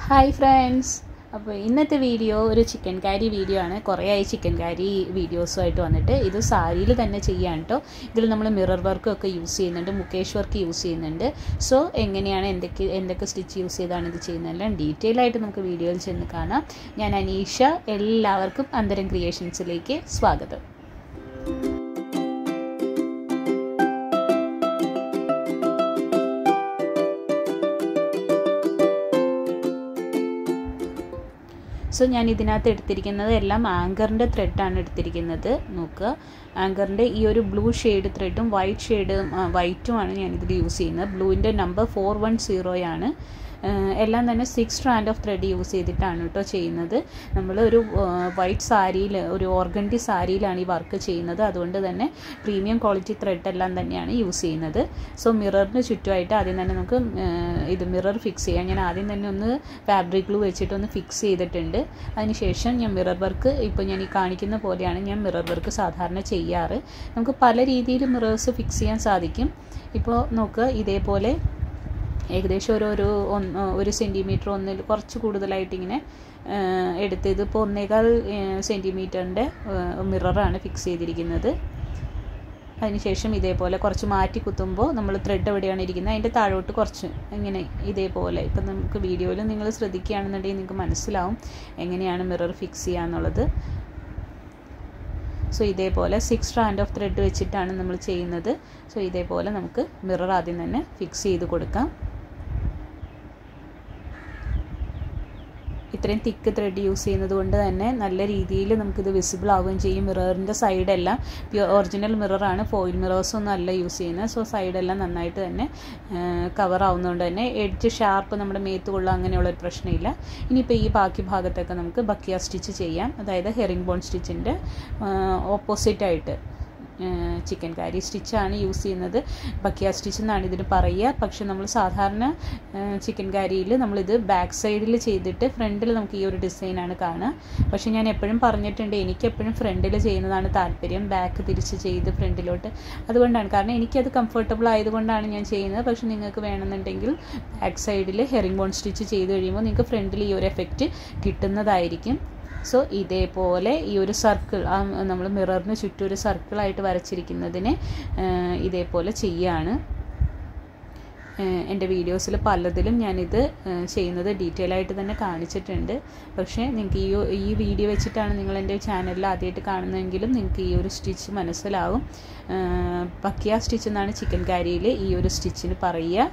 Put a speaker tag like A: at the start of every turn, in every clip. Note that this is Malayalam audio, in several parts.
A: ഹായ് ഫ്രണ്ട്സ് അപ്പോൾ ഇന്നത്തെ വീഡിയോ ഒരു ചിക്കൻ കാരി വീഡിയോ ആണ് കുറേ ആയി ചിക്കൻ കാരി വീഡിയോസുമായിട്ട് വന്നിട്ട് ഇത് സാരിയിൽ തന്നെ ചെയ്യാൻ കേട്ടോ ഇതിൽ നമ്മൾ മിറർ വർക്കും ഒക്കെ യൂസ് ചെയ്യുന്നുണ്ട് മുകേഷ് വർക്ക് യൂസ് ചെയ്യുന്നുണ്ട് സോ എങ്ങനെയാണ് എന്തൊക്കെ എന്തൊക്കെ സ്റ്റിച്ച് യൂസ് ചെയ്താണ് ഇത് ചെയ്യുന്നതെല്ലാം ഡീറ്റെയിൽ ആയിട്ട് നമുക്ക് വീഡിയോയിൽ ചെന്ന് കാണാം ഞാൻ അനീഷ എല്ലാവർക്കും അന്തരം ക്രിയേഷൻസിലേക്ക് സ്വാഗതം സോ ഞാൻ ഇതിനകത്ത് എടുത്തിരിക്കുന്നത് എല്ലാം ആങ്കറിൻ്റെ ത്രെഡാണ് എടുത്തിരിക്കുന്നത് നോക്കുക ആങ്കറിൻ്റെ ഈ ഒരു ബ്ലൂ ഷെയ്ഡ് ത്രെഡും വൈറ്റ് ഷെയ്ഡ് വൈറ്റുമാണ് ഞാനിതിൽ യൂസ് ചെയ്യുന്നത് ബ്ലൂവിൻ്റെ നമ്പർ ഫോർ വൺ സീറോയാണ് എല്ലാം തന്നെ six strand of thread use ചെയ്തിട്ടാണ് കേട്ടോ ചെയ്യുന്നത് നമ്മൾ ഒരു വൈറ്റ് സാരിയിൽ ഒരു ഓർഗൻഡി സാരിയിലാണ് ഈ വർക്ക് ചെയ്യുന്നത് അതുകൊണ്ട് തന്നെ പ്രീമിയം ക്വാളിറ്റി ത്രെഡ് എല്ലാം തന്നെയാണ് യൂസ് ചെയ്യുന്നത് സോ മിററിന് ചുറ്റുമായിട്ട് ആദ്യം തന്നെ നമുക്ക് ഇത് മിറർ ഫിക്സ് ചെയ്യാം ഞാൻ ആദ്യം തന്നെ ഒന്ന് ഫാബ്രിക് ഗ്ലൂ വെച്ചിട്ട് ഒന്ന് ഫിക്സ് ചെയ്തിട്ടുണ്ട് അതിനുശേഷം ഞാൻ മിറർ വർക്ക് ഇപ്പോൾ ഞാൻ ഈ കാണിക്കുന്ന പോലെയാണ് ഞാൻ മിറർ വർക്ക് സാധാരണ ചെയ്യാറ് നമുക്ക് പല രീതിയിൽ മിറേഴ്സ് ഫിക്സ് ചെയ്യാൻ സാധിക്കും ഇപ്പോൾ നോക്കുക ഇതേപോലെ ഏകദേശം ഒരു ഒരു ഒന്ന് ഒരു സെൻറ്റിമീറ്റർ ഒന്നിൽ കുറച്ച് കൂടുതലായിട്ട് ഇങ്ങനെ എടുത്ത് ഇതിപ്പോൾ ഒന്നേകാൽ സെൻറ്റിമീറ്ററിൻ്റെ മിററാണ് ഫിക്സ് ചെയ്തിരിക്കുന്നത് അതിനുശേഷം ഇതേപോലെ കുറച്ച് മാറ്റി കുത്തുമ്പോൾ നമ്മൾ ത്രെഡ് എവിടെയാണ് ഇരിക്കുന്നത് അതിൻ്റെ താഴോട്ട് കുറച്ച് ഇങ്ങനെ ഇതേപോലെ ഇപ്പം നമുക്ക് വീഡിയോയിൽ നിങ്ങൾ ശ്രദ്ധിക്കുകയാണെന്നുണ്ടെങ്കിൽ നിങ്ങൾക്ക് മനസ്സിലാവും എങ്ങനെയാണ് മിറർ ഫിക്സ് ചെയ്യുക എന്നുള്ളത് സോ ഇതേപോലെ സിക്സ് സ്ട്രാൻഡ് ഓഫ് ത്രെഡ് വെച്ചിട്ടാണ് നമ്മൾ ചെയ്യുന്നത് സോ ഇതേപോലെ നമുക്ക് മിറർ ആദ്യം തന്നെ ഫിക്സ് ചെയ്ത് കൊടുക്കാം ഇത്രയും തിക്ക് ത്രെഡ് യൂസ് ചെയ്യുന്നത് കൊണ്ട് തന്നെ നല്ല രീതിയിൽ നമുക്കിത് വിസിബിൾ ആവുകയും ചെയ്യും മിററിൻ്റെ സൈഡെല്ലാം പ്യൂർ ഒറിജിനൽ മിററാണ് ഫോയിൽ മിറേഴ്സൊന്നും അല്ല യൂസ് ചെയ്യുന്നത് സോ സൈഡെല്ലാം നന്നായിട്ട് തന്നെ കവർ ആവുന്നതുകൊണ്ട് തന്നെ എഡ്ജ് ഷാർപ്പ് നമ്മുടെ മേത്ത് കൊള്ളുക അങ്ങനെയുള്ളൊരു പ്രശ്നമില്ല ഇനിയിപ്പോൾ ഈ ബാക്കി ഭാഗത്തൊക്കെ നമുക്ക് ബക്കിയ സ്റ്റിച്ച് ചെയ്യാം അതായത് ഹെറിംഗ് ബോൺ സ്റ്റിച്ചിൻ്റെ ഓപ്പോസിറ്റായിട്ട് ചിക്കൻ കാരി സ്റ്റിച്ചാണ് യൂസ് ചെയ്യുന്നത് ബക്കിയ സ്റ്റിച്ച് എന്നാണ് ഇതിന് പറയുക പക്ഷെ നമ്മൾ സാധാരണ ചിക്കൻ കാരിയിൽ നമ്മളിത് ബാക്ക് സൈഡിൽ ചെയ്തിട്ട് ഫ്രണ്ടിൽ നമുക്ക് ഈ ഒരു ഡിസൈനാണ് കാണുക പക്ഷെ ഞാൻ എപ്പോഴും പറഞ്ഞിട്ടുണ്ട് എനിക്ക് എപ്പോഴും ഫ്രണ്ടിൽ ചെയ്യുന്നതാണ് താല്പര്യം ബാക്ക് തിരിച്ച് ചെയ്ത് ഫ്രണ്ടിലോട്ട് അതുകൊണ്ടാണ് കാരണം എനിക്കത് കംഫർട്ടബിൾ ആയതുകൊണ്ടാണ് ഞാൻ ചെയ്യുന്നത് പക്ഷെ നിങ്ങൾക്ക് വേണമെന്നുണ്ടെങ്കിൽ ബാക്ക് സൈഡിൽ ഹെറിംഗ് ബോൺ സ്റ്റിച്ച് ചെയ്ത് കഴിയുമ്പോൾ നിങ്ങൾക്ക് ഫ്രണ്ടിൽ ഈ ഒരു എഫക്റ്റ് കിട്ടുന്നതായിരിക്കും സോ ഇതേപോലെ ഈ ഒരു സർക്കിൾ ആ നമ്മൾ മിററിന് ചുറ്റും ഒരു സർക്കിളായിട്ട് വരച്ചിരിക്കുന്നതിനെ ഇതേപോലെ ചെയ്യുകയാണ് എൻ്റെ വീഡിയോസിൽ പലതിലും ഞാനിത് ചെയ്യുന്നത് ഡീറ്റെയിൽ ആയിട്ട് തന്നെ കാണിച്ചിട്ടുണ്ട് പക്ഷേ നിങ്ങൾക്ക് ഈ ഈ വീഡിയോ വെച്ചിട്ടാണ് നിങ്ങൾ എൻ്റെ ചാനലിൽ ആദ്യമായിട്ട് കാണുന്നതെങ്കിലും നിങ്ങൾക്ക് ഈ ഒരു സ്റ്റിച്ച് മനസ്സിലാവും പക്കിയ സ്റ്റിച്ച് എന്നാണ് ചിക്കൻ കാരിയിൽ ഈ ഒരു സ്റ്റിച്ചിന് പറയുക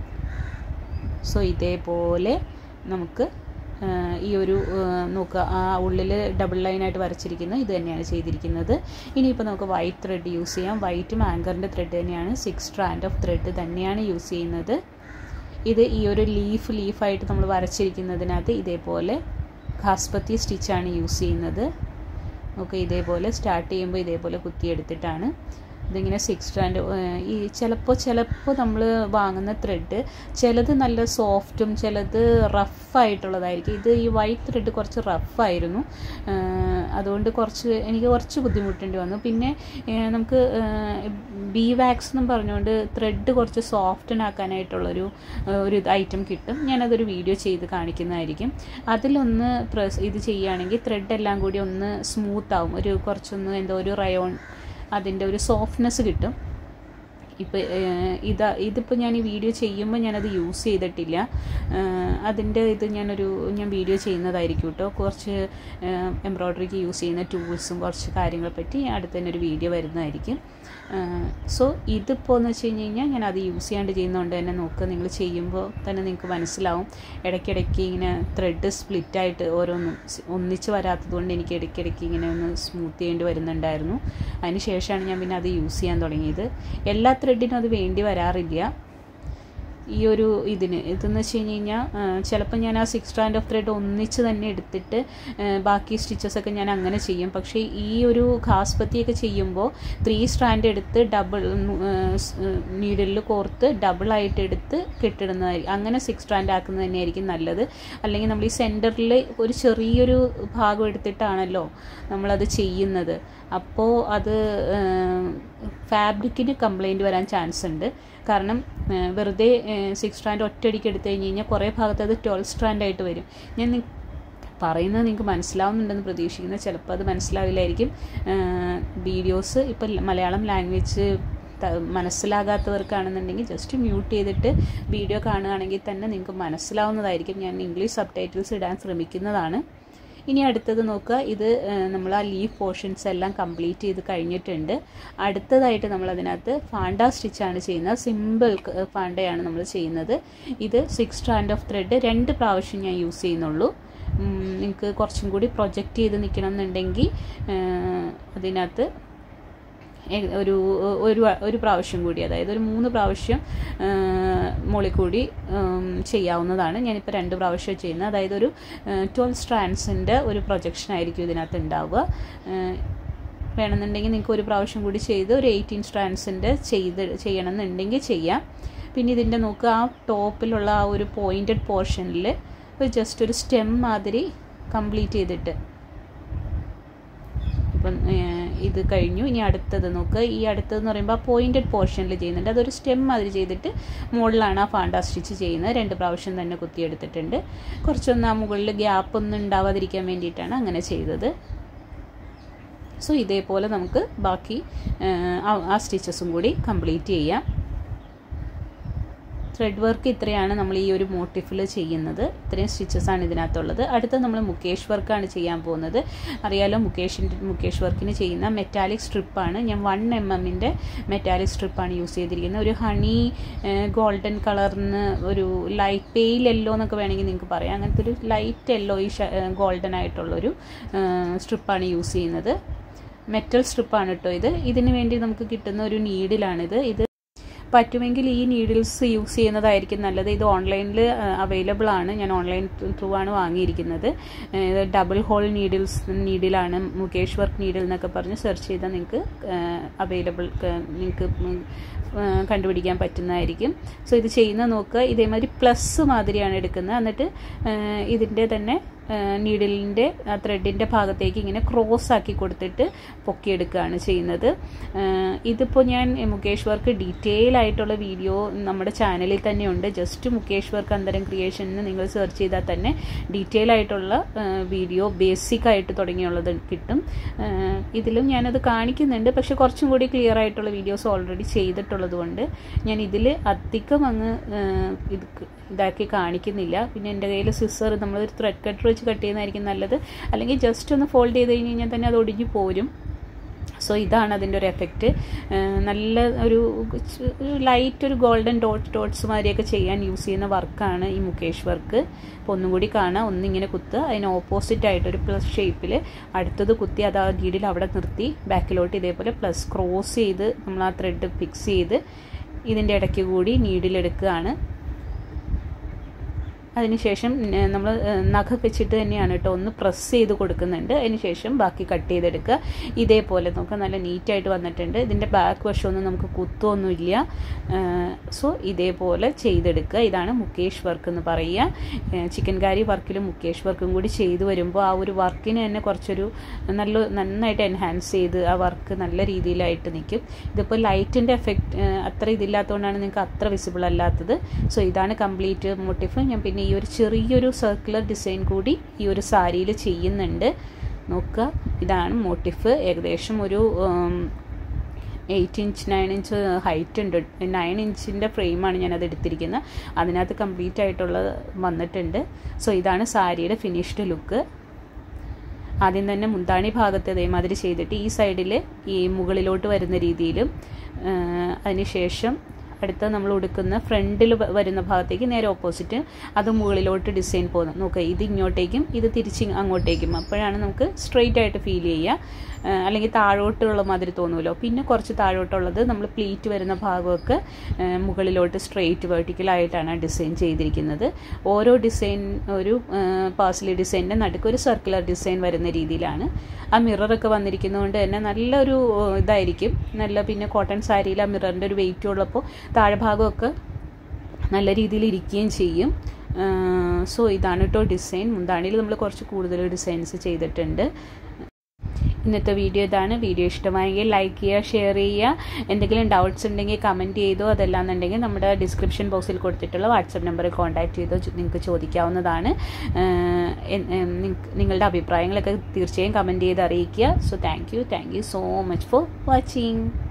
A: സോ ഇതേപോലെ നമുക്ക് ഈ ഒരു നോക്കുക ആ ഉള്ളിൽ ഡബിൾ ലൈനായിട്ട് വരച്ചിരിക്കുന്നത് ഇത് തന്നെയാണ് ചെയ്തിരിക്കുന്നത് ഇനിയിപ്പോൾ നമുക്ക് വൈറ്റ് ത്രെഡ് യൂസ് ചെയ്യാം വൈറ്റും ആങ്കറിൻ്റെ ത്രെഡ് തന്നെയാണ് സിക്സ് സ്ട്രാൻഡ് ഓഫ് ത്രെഡ് തന്നെയാണ് യൂസ് ചെയ്യുന്നത് ഇത് ഈ ഒരു ലീഫ് ലീഫായിട്ട് നമ്മൾ വരച്ചിരിക്കുന്നതിനകത്ത് ഇതേപോലെ ഖാസ്പത്തി സ്റ്റിച്ചാണ് യൂസ് ചെയ്യുന്നത് നമുക്ക് ഇതേപോലെ സ്റ്റാർട്ട് ചെയ്യുമ്പോൾ ഇതേപോലെ കുത്തിയെടുത്തിട്ടാണ് ഇതിങ്ങനെ സിക്സ് സ്ട്രാൻഡ് ഈ ചിലപ്പോൾ ചിലപ്പോൾ നമ്മൾ വാങ്ങുന്ന ത്രെഡ് ചിലത് നല്ല സോഫ്റ്റും ചിലത് റഫായിട്ടുള്ളതായിരിക്കും ഇത് ഈ വൈറ്റ് ത്രെഡ് കുറച്ച് റഫായിരുന്നു അതുകൊണ്ട് കുറച്ച് എനിക്ക് കുറച്ച് ബുദ്ധിമുട്ടേണ്ടി വന്നു പിന്നെ നമുക്ക് ബി വാക്സ് എന്നും പറഞ്ഞുകൊണ്ട് ത്രെഡ് കുറച്ച് സോഫ്റ്റനാക്കാനായിട്ടുള്ളൊരു ഒരു ഐറ്റം കിട്ടും ഞാനതൊരു വീഡിയോ ചെയ്ത് കാണിക്കുന്നതായിരിക്കും അതിലൊന്ന് പ്രസ് ഇത് ചെയ്യുകയാണെങ്കിൽ ത്രെഡ് എല്ലാം കൂടി ഒന്ന് സ്മൂത്ത് ആവും ഒരു കുറച്ചൊന്ന് എന്തോ ഒരു റയോൺ അതിൻ്റെ ഒരു സോഫ്റ്റ്നെസ് കിട്ടും ഇപ്പോൾ ഇതാ ഇതിപ്പോൾ ഞാൻ ഈ വീഡിയോ ചെയ്യുമ്പോൾ ഞാനത് യൂസ് ചെയ്തിട്ടില്ല അതിൻ്റെ ഇത് ഞാനൊരു ഞാൻ വീഡിയോ ചെയ്യുന്നതായിരിക്കും കേട്ടോ കുറച്ച് എംബ്രോയ്ഡറിക്ക് യൂസ് ചെയ്യുന്ന ടൂൾസും കുറച്ച് കാര്യങ്ങളെ പറ്റി അടുത്ത് തന്നെ ഒരു വീഡിയോ വരുന്നതായിരിക്കും സോ ഇതിപ്പോൾ എന്ന് വെച്ച് കഴിഞ്ഞ് കഴിഞ്ഞാൽ ഞാൻ അത് യൂസ് ചെയ്യാണ്ട് ചെയ്യുന്നതുകൊണ്ട് തന്നെ നോക്കുക നിങ്ങൾ ചെയ്യുമ്പോൾ തന്നെ നിങ്ങൾക്ക് മനസ്സിലാവും ഇടയ്ക്കിടയ്ക്ക് ഇങ്ങനെ ത്രെഡ് സ്പ്ലിറ്റായിട്ട് ഓരോന്നും ഒന്നിച്ച് വരാത്തത് കൊണ്ട് എനിക്ക് ഇടയ്ക്കിടയ്ക്ക് ഇങ്ങനെ ഒന്ന് സ്മൂത്ത് ചെയ്യേണ്ടി വരുന്നുണ്ടായിരുന്നു അതിന് ശേഷമാണ് ഞാൻ പിന്നെ അത് യൂസ് ചെയ്യാൻ തുടങ്ങിയത് എല്ലാ ത്രെഡിനും അത് വേണ്ടി വരാറില്ല ഈ ഒരു ഇതിന് ഇതെന്ന് വെച്ച് കഴിഞ്ഞ് കഴിഞ്ഞാൽ ചിലപ്പോൾ ഞാൻ ആ സിക്സ് സ്ട്രാൻഡ് ഓഫ് ത്രെഡ് ഒന്നിച്ച് തന്നെ എടുത്തിട്ട് ബാക്കി സ്റ്റിച്ചസൊക്കെ ഞാൻ അങ്ങനെ ചെയ്യും പക്ഷേ ഈ ഒരു ഖാസ്പത്തിയൊക്കെ ചെയ്യുമ്പോൾ ത്രീ സ്ട്രാൻഡ് എടുത്ത് ഡബിൾ നീഡിലിൽ കോർത്ത് ഡബിളായിട്ട് എടുത്ത് കെട്ടിടുന്നതായിരിക്കും അങ്ങനെ സിക്സ് സ്ട്രാൻഡ് ആക്കുന്നത് തന്നെയായിരിക്കും നല്ലത് അല്ലെങ്കിൽ നമ്മൾ ഈ സെൻറ്ററിൽ ഒരു ചെറിയൊരു ഭാഗം എടുത്തിട്ടാണല്ലോ നമ്മളത് ചെയ്യുന്നത് അപ്പോൾ അത് ഫാബ്രിക്കിന് കംപ്ലൈൻറ്റ് വരാൻ ചാൻസ് ഉണ്ട് കാരണം വെറുതെ സിക്സ് സ്ട്രാൻഡ് ഒറ്റയടിക്ക് എടുത്തു കഴിഞ്ഞ് കഴിഞ്ഞാൽ കുറേ ഭാഗത്ത് അത് ട്വൽവ് സ്ട്രാൻഡായിട്ട് വരും ഞാൻ പറയുന്നത് നിങ്ങൾക്ക് മനസ്സിലാവുന്നുണ്ടെന്ന് പ്രതീക്ഷിക്കുന്നു ചിലപ്പോൾ അത് മനസ്സിലാവില്ലായിരിക്കും വീഡിയോസ് ഇപ്പം മലയാളം ലാംഗ്വേജ് മനസ്സിലാകാത്തവർക്കാണെന്നുണ്ടെങ്കിൽ ജസ്റ്റ് മ്യൂട്ട് ചെയ്തിട്ട് വീഡിയോ കാണുകയാണെങ്കിൽ തന്നെ നിങ്ങൾക്ക് മനസ്സിലാവുന്നതായിരിക്കും ഞാൻ ഇംഗ്ലീഷ് സബ് ടൈറ്റിൽസ് ഇടാൻ ശ്രമിക്കുന്നതാണ് ഇനി അടുത്തത് നോക്കുക ഇത് നമ്മൾ ആ ലീഫ് പോർഷൻസ് എല്ലാം കംപ്ലീറ്റ് ചെയ്ത് കഴിഞ്ഞിട്ടുണ്ട് അടുത്തതായിട്ട് നമ്മൾ അതിനകത്ത് ഫാണ്ട സ്റ്റിച്ചാണ് ചെയ്യുന്നത് സിമ്പിൾ ഫാണ്ടയാണ് നമ്മൾ ചെയ്യുന്നത് ഇത് സിക്സ് സ്ട്രാൻഡ് ഓഫ് ത്രെഡ് രണ്ട് പ്രാവശ്യം ഞാൻ യൂസ് ചെയ്യുന്നുള്ളൂ നിങ്ങൾക്ക് കുറച്ചും കൂടി പ്രൊജക്റ്റ് ചെയ്ത് നിൽക്കണം എന്നുണ്ടെങ്കിൽ അതിനകത്ത് ഒരു ഒരു ഒരു പ്രാവശ്യം കൂടി അതായത് ഒരു മൂന്ന് പ്രാവശ്യം മുകളിൽ കൂടി ചെയ്യാവുന്നതാണ് ഞാനിപ്പോൾ രണ്ട് പ്രാവശ്യം ചെയ്യുന്നത് അതായത് ഒരു ട്വൽവ് സ്ട്രാൻഡ്സിൻ്റെ ഒരു പ്രൊജക്ഷൻ ആയിരിക്കും ഇതിനകത്ത് ഉണ്ടാവുക വേണമെന്നുണ്ടെങ്കിൽ നിങ്ങൾക്ക് ഒരു പ്രാവശ്യം കൂടി ചെയ്ത് ഒരു എയ്റ്റീൻ സ്ട്രാൻഡ്സിൻ്റെ ചെയ്ത് ചെയ്യണമെന്നുണ്ടെങ്കിൽ ചെയ്യാം പിന്നെ ഇതിൻ്റെ നോക്കുക ആ ടോപ്പിലുള്ള ആ ഒരു പോയിൻറ്റഡ് പോർഷനിൽ ഒരു ജസ്റ്റ് ഒരു സ്റ്റെം മാതിരി കംപ്ലീറ്റ് ചെയ്തിട്ട് ഇപ്പം ഇത് കഴിഞ്ഞു ഇനി അടുത്തത് നോക്കുക ഈ അടുത്തതെന്ന് പറയുമ്പോൾ ആ പോയിൻറ്റഡ് പോർഷനിൽ ചെയ്യുന്നുണ്ട് അതൊരു സ്റ്റെം മാതിരി ചെയ്തിട്ട് മുകളിലാണ് ആ ഫാണ്ട സ്റ്റിച്ച് ചെയ്യുന്നത് രണ്ട് പ്രാവശ്യം തന്നെ കുത്തിയെടുത്തിട്ടുണ്ട് കുറച്ചൊന്ന് ആ മുകളിൽ ഗ്യാപ്പ് ഒന്നും ഉണ്ടാവാതിരിക്കാൻ വേണ്ടിയിട്ടാണ് അങ്ങനെ ചെയ്തത് സോ ഇതേപോലെ നമുക്ക് ബാക്കി ആ സ്റ്റിച്ചസും കൂടി കംപ്ലീറ്റ് ചെയ്യാം ത്രെഡ് വർക്ക് ഇത്രയാണ് നമ്മൾ ഈ ഒരു മോട്ടിഫിൽ ചെയ്യുന്നത് ഇത്രയും സ്റ്റിച്ചസ് ആണ് ഇതിനകത്തുള്ളത് അടുത്ത നമ്മൾ മുകേഷ് വർക്കാണ് ചെയ്യാൻ പോകുന്നത് അറിയാലോ മുകേഷിൻ്റെ മുകേഷ് വർക്കിന് ചെയ്യുന്ന മെറ്റാലിക് സ്ട്രിപ്പാണ് ഞാൻ വൺ എം എമ്മിൻ്റെ മെറ്റാലിക് സ്ട്രിപ്പാണ് യൂസ് ചെയ്തിരിക്കുന്നത് ഒരു ഹണി ഗോൾഡൻ കളറിന് ഒരു ലൈറ്റ് പെയിൽ യെല്ലോ എന്നൊക്കെ വേണമെങ്കിൽ നിങ്ങൾക്ക് പറയാം അങ്ങനത്തെ ഒരു ലൈറ്റ് യെല്ലോ ഈ ഗോൾഡൻ ആയിട്ടുള്ളൊരു സ്ട്രിപ്പാണ് യൂസ് ചെയ്യുന്നത് മെറ്റൽ സ്ട്രിപ്പാണ് കേട്ടോ ഇത് ഇതിന് വേണ്ടി നമുക്ക് കിട്ടുന്ന ഒരു നീഡിലാണിത് ഇത് പറ്റുമെങ്കിൽ ഈ നീഡിൽസ് യൂസ് ചെയ്യുന്നതായിരിക്കും നല്ലത് ഇത് ഓൺലൈനിൽ അവൈലബിൾ ആണ് ഞാൻ ഓൺലൈൻ ത്രൂ ആണ് വാങ്ങിയിരിക്കുന്നത് ഇത് ഡബിൾ ഹോൾ നീഡിൽസ് നീഡിലാണ് മുകേഷ് വർക്ക് നീഡിൽ എന്നൊക്കെ പറഞ്ഞ് സെർച്ച് ചെയ്താൽ നിങ്ങൾക്ക് അവൈലബിൾ നിങ്ങൾക്ക് കണ്ടുപിടിക്കാൻ പറ്റുന്നതായിരിക്കും സോ ഇത് ചെയ്യുന്ന നോക്കുക ഇതേമാതിരി പ്ലസ് മാതിരിയാണ് എടുക്കുന്നത് എന്നിട്ട് ഇതിൻ്റെ തന്നെ നീഡിലിൻ്റെ ത്രെഡിൻ്റെ ഭാഗത്തേക്ക് ഇങ്ങനെ ക്രോസ് ആക്കി കൊടുത്തിട്ട് പൊക്കിയെടുക്കുകയാണ് ചെയ്യുന്നത് ഇതിപ്പോൾ ഞാൻ മുകേഷ് വർക്ക് ഡീറ്റെയിൽ ആയിട്ടുള്ള വീഡിയോ നമ്മുടെ ചാനലിൽ തന്നെ ഉണ്ട് ജസ്റ്റ് മുകേഷ് വർക്ക് അന്തരം ക്രിയേഷന് നിങ്ങൾ സെർച്ച് ചെയ്താൽ തന്നെ ഡീറ്റെയിൽ ആയിട്ടുള്ള വീഡിയോ ബേസിക് ആയിട്ട് തുടങ്ങിയുള്ളത് കിട്ടും ഇതിലും ഞാനത് കാണിക്കുന്നുണ്ട് പക്ഷെ കുറച്ചും കൂടി ക്ലിയർ ആയിട്ടുള്ള വീഡിയോസ് ഓൾറെഡി ചെയ്തിട്ടുള്ളത് കൊണ്ട് ഞാൻ ഇതിൽ അധികം അങ്ങ് ഇത് ഇതാക്കി കാണിക്കുന്നില്ല പിന്നെ എൻ്റെ കയ്യിൽ സിസർ നമ്മളൊരു ത്രെഡ് കട്ടർ വെച്ച് കട്ട് ചെയ്യുന്നതായിരിക്കും നല്ലത് അല്ലെങ്കിൽ ജസ്റ്റ് ഒന്ന് ഫോൾഡ് ചെയ്ത് കഴിഞ്ഞ് കഴിഞ്ഞാൽ തന്നെ അത് ഒടിഞ്ഞു പോരും സോ ഇതാണ് അതിൻ്റെ ഒരു എഫക്റ്റ് നല്ല ഒരു ഒരു ലൈറ്റ് ഒരു ഗോൾഡൻ ഡോട്ട് ഡോട്ട്സ് മാതിരിയൊക്കെ ചെയ്യാൻ യൂസ് ചെയ്യുന്ന വർക്കാണ് ഈ മുകേഷ് വർക്ക് അപ്പോൾ ഒന്നും കൂടി കാണാം ഒന്നിങ്ങനെ കുത്തുക അതിന് ഓപ്പോസിറ്റ് ആയിട്ട് ഒരു പ്ലസ് ഷേപ്പിൽ അടുത്തത് കുത്തി അത് ആ ഗീഡിൽ അവിടെ നിർത്തി ബാക്കിലോട്ട് ഇതേപോലെ പ്ലസ് ക്രോസ് ചെയ്ത് നമ്മൾ ആ ത്രെഡ് ഫിക്സ് ചെയ്ത് ഇതിൻ്റെ ഇടയ്ക്ക് കൂടി നീഡിലെടുക്കുകയാണ് അതിനുശേഷം നമ്മൾ നഖം വെച്ചിട്ട് തന്നെയാണ് കേട്ടോ ഒന്ന് പ്രസ് ചെയ്ത് കൊടുക്കുന്നുണ്ട് അതിനുശേഷം ബാക്കി കട്ട് ചെയ്തെടുക്കുക ഇതേപോലെ നമുക്ക് നല്ല നീറ്റായിട്ട് വന്നിട്ടുണ്ട് ഇതിൻ്റെ ബാക്ക് വശമൊന്നും നമുക്ക് കുത്തൊന്നുമില്ല സോ ഇതേപോലെ ചെയ്തെടുക്കുക ഇതാണ് മുകേഷ് വർക്ക് എന്ന് പറയുക ചിക്കൻ കാരി വർക്കിലും മുകേഷ് വർക്കും കൂടി ചെയ്തു വരുമ്പോൾ ആ ഒരു വർക്കിന് തന്നെ കുറച്ചൊരു നല്ല നന്നായിട്ട് എൻഹാൻസ് ചെയ്ത് ആ വർക്ക് നല്ല രീതിയിലായിട്ട് നിൽക്കും ഇതിപ്പോൾ ലൈറ്റിൻ്റെ എഫക്റ്റ് അത്ര ഇതില്ലാത്തതുകൊണ്ടാണ് നിങ്ങൾക്ക് അത്ര വിസിബിൾ അല്ലാത്തത് സോ ഇതാണ് കംപ്ലീറ്റ് മോട്ടിഫ് ഞാൻ പിന്നെ ഈ ഒരു ചെറിയൊരു സർക്കുലർ ഡിസൈൻ കൂടി ഈ ഒരു സാരിയിൽ ചെയ്യുന്നുണ്ട് നോക്കുക ഇതാണ് മോട്ടിഫ് ഏകദേശം ഒരു eight inch nine inch height ഉണ്ട് നയൻ ഇഞ്ചിൻ്റെ ഫ്രെയിമാണ് ഞാനത് എടുത്തിരിക്കുന്നത് അതിനകത്ത് കംപ്ലീറ്റ് ആയിട്ടുള്ള വന്നിട്ടുണ്ട് സോ ഇതാണ് സാരിയുടെ ഫിനിഷ്ഡ് ലുക്ക് ആദ്യം തന്നെ മുന്താണി ഭാഗത്ത് ഇതേമാതിരി ചെയ്തിട്ട് ഈ സൈഡിൽ ഈ മുകളിലോട്ട് വരുന്ന രീതിയിലും അതിനുശേഷം അടുത്ത നമ്മൾ ഉടുക്കുന്ന ഫ്രണ്ടിൽ വരുന്ന ഭാഗത്തേക്ക് നേരെ ഓപ്പോസിറ്റ് അത് മുകളിലോട്ട് ഡിസൈൻ പോകുന്നത് നോക്കുക ഇത് ഇങ്ങോട്ടേക്കും ഇത് തിരിച്ച് അങ്ങോട്ടേക്കും അപ്പോഴാണ് നമുക്ക് സ്ട്രെയിറ്റ് ആയിട്ട് ഫീൽ ചെയ്യുക അല്ലെങ്കിൽ താഴോട്ടുള്ള മാതിരി തോന്നുമല്ലോ പിന്നെ കുറച്ച് താഴോട്ടുള്ളത് നമ്മൾ പ്ലീറ്റ് വരുന്ന ഭാഗമൊക്കെ മുകളിലോട്ട് സ്ട്രെയിറ്റ് വെർട്ടിക്കലായിട്ടാണ് ഡിസൈൻ ചെയ്തിരിക്കുന്നത് ഓരോ ഡിസൈൻ ഒരു പാസിലി ഡിസൈനിൻ്റെ നടുക്ക് ഒരു സർക്കുലർ ഡിസൈൻ വരുന്ന രീതിയിലാണ് ആ മിററൊക്കെ വന്നിരിക്കുന്നതുകൊണ്ട് തന്നെ നല്ലൊരു ഇതായിരിക്കും നല്ല പിന്നെ കോട്ടൺ സാരിയിൽ ആ മിററിൻ്റെ ഒരു വെയിറ്റ് ഉള്ളപ്പോൾ താഴെ ഭാഗമൊക്കെ നല്ല രീതിയിൽ ഇരിക്കുകയും ചെയ്യും സോ ഇതാണ് കേട്ടോ ഡിസൈൻ മുന്താണിയിൽ നമ്മൾ കുറച്ച് കൂടുതൽ ഡിസൈൻസ് ചെയ്തിട്ടുണ്ട് ഇന്നത്തെ വീഡിയോ ഇതാണ് വീഡിയോ ഇഷ്ടമായെങ്കിൽ ലൈക്ക് ചെയ്യുക ഷെയർ ചെയ്യുക എന്തെങ്കിലും ഡൗട്ട്സ് ഉണ്ടെങ്കിൽ കമൻറ്റ് ചെയ്തോ അതല്ലാന്നുണ്ടെങ്കിൽ നമ്മുടെ ഡിസ്ക്രിപ്ഷൻ ബോക്സിൽ കൊടുത്തിട്ടുള്ള വാട്സപ്പ് നമ്പറിൽ കോൺടാക്ട് ചെയ്തോ നിങ്ങൾക്ക് ചോദിക്കാവുന്നതാണ് നിങ്ങളുടെ അഭിപ്രായങ്ങളൊക്കെ തീർച്ചയായും കമൻറ്റ് ചെയ്ത് അറിയിക്കുക so thank you thank you so much for watching